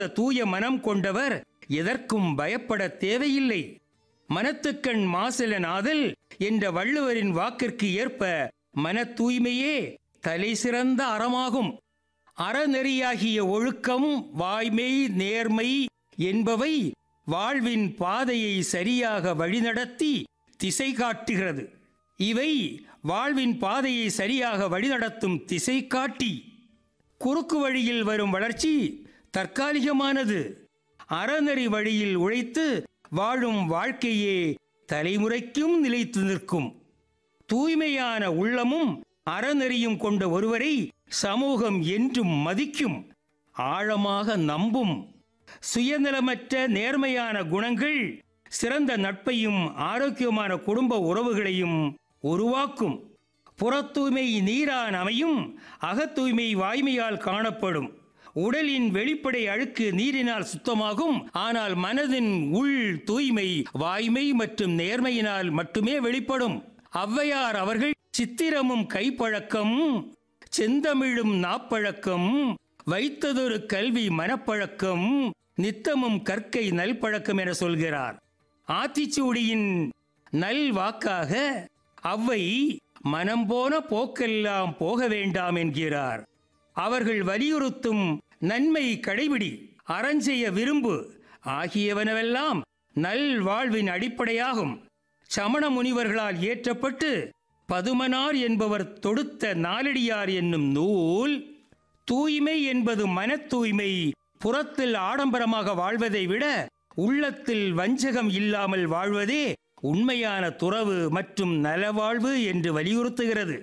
தூய மனம் கொண்டவர் எதற்கும் பயப்பட தேவையில்லை மனத்துக்கண் மாசலனாதல் என்ற வள்ளுவரின் வாக்கிற்கு ஏற்ப மன தூய்மையே தலை சிறந்த அறமாகும் அறநெறியாகிய ஒழுக்கம் வாய்மை நேர்மை என்பவை வாழ்வின் பாதையை சரியாக வழிநடத்தி திசை காட்டுகிறது இவை வாழ்வின் பாதையை சரியாக வழிநடத்தும் திசை காட்டி குறுக்கு வழியில் வரும் வளர்ச்சி தற்காலிகமானது அறநெறி வழியில் உழைத்து வாழும் வாழ்க்கையே தலைமுறைக்கும் நிலைத்து நிற்கும் தூய்மையான உள்ளமும் அறநெறியும் கொண்ட ஒருவரை சமூகம் என்றும் மதிக்கும் ஆழமாக நம்பும் சுயநலமற்ற நேர்மையான குணங்கள் சிறந்த நட்பையும் ஆரோக்கியமான குடும்ப உறவுகளையும் உருவாக்கும் புறத்தூய்மை நீரான் அமையும் அகத்தூய்மை வாய்மையால் காணப்படும் உடலின் வெளிப்படை அழுக்கு நீரினால் சுத்தமாகும் ஆனால் மனதின் உள் தூய்மை வாய்மை மற்றும் நேர்மையினால் மட்டுமே வெளிப்படும் ஔவையார் அவர்கள் சித்திரமும் கைப்பழக்கம் செந்தமிழும் நாப்பழக்கம் வைத்ததொரு கல்வி மனப்பழக்கம் நித்தமும் கற்கை நல்பழக்கம் என சொல்கிறார் ஆத்திச்சூடியின் நல் வாக்காக அவ்வை மனம் போன போக்கெல்லாம் போக வேண்டாம் என்கிறார் அவர்கள் வலியுறுத்தும் நன்மை கடைபிடி அறஞ்செய்ய விரும்பு ஆகியவனவெல்லாம் நல் வாழ்வின் அடிப்படையாகும் சமண முனிவர்களால் இயற்றப்பட்டு பதுமனார் என்பவர் தொடுத்த நாலடியார் என்னும் நூல் தூய்மை என்பது மன தூய்மை புறத்தில் ஆடம்பரமாக வாழ்வதை விட உள்ளத்தில் வஞ்சகம் இல்லாமல் வாழ்வதே உண்மையான துறவு மற்றும் நலவாழ்வு என்று வலியுறுத்துகிறது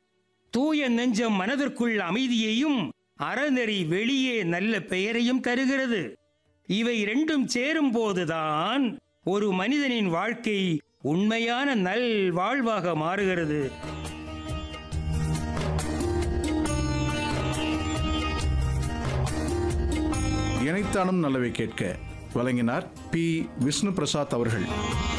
தூய நெஞ்சம் மனதிற்குள் அமைதியையும் அறநெறி வெளியே நல்ல பெயரையும் தருகிறது இவை இரண்டும் சேரும் போதுதான் ஒரு மனிதனின் வாழ்க்கை உண்மையான நல் வாழ்வாக மாறுகிறது இணைத்தானும் நல்லவை கேட்க வழங்கினார் பி விஷ்ணு பிரசாத் அவர்கள்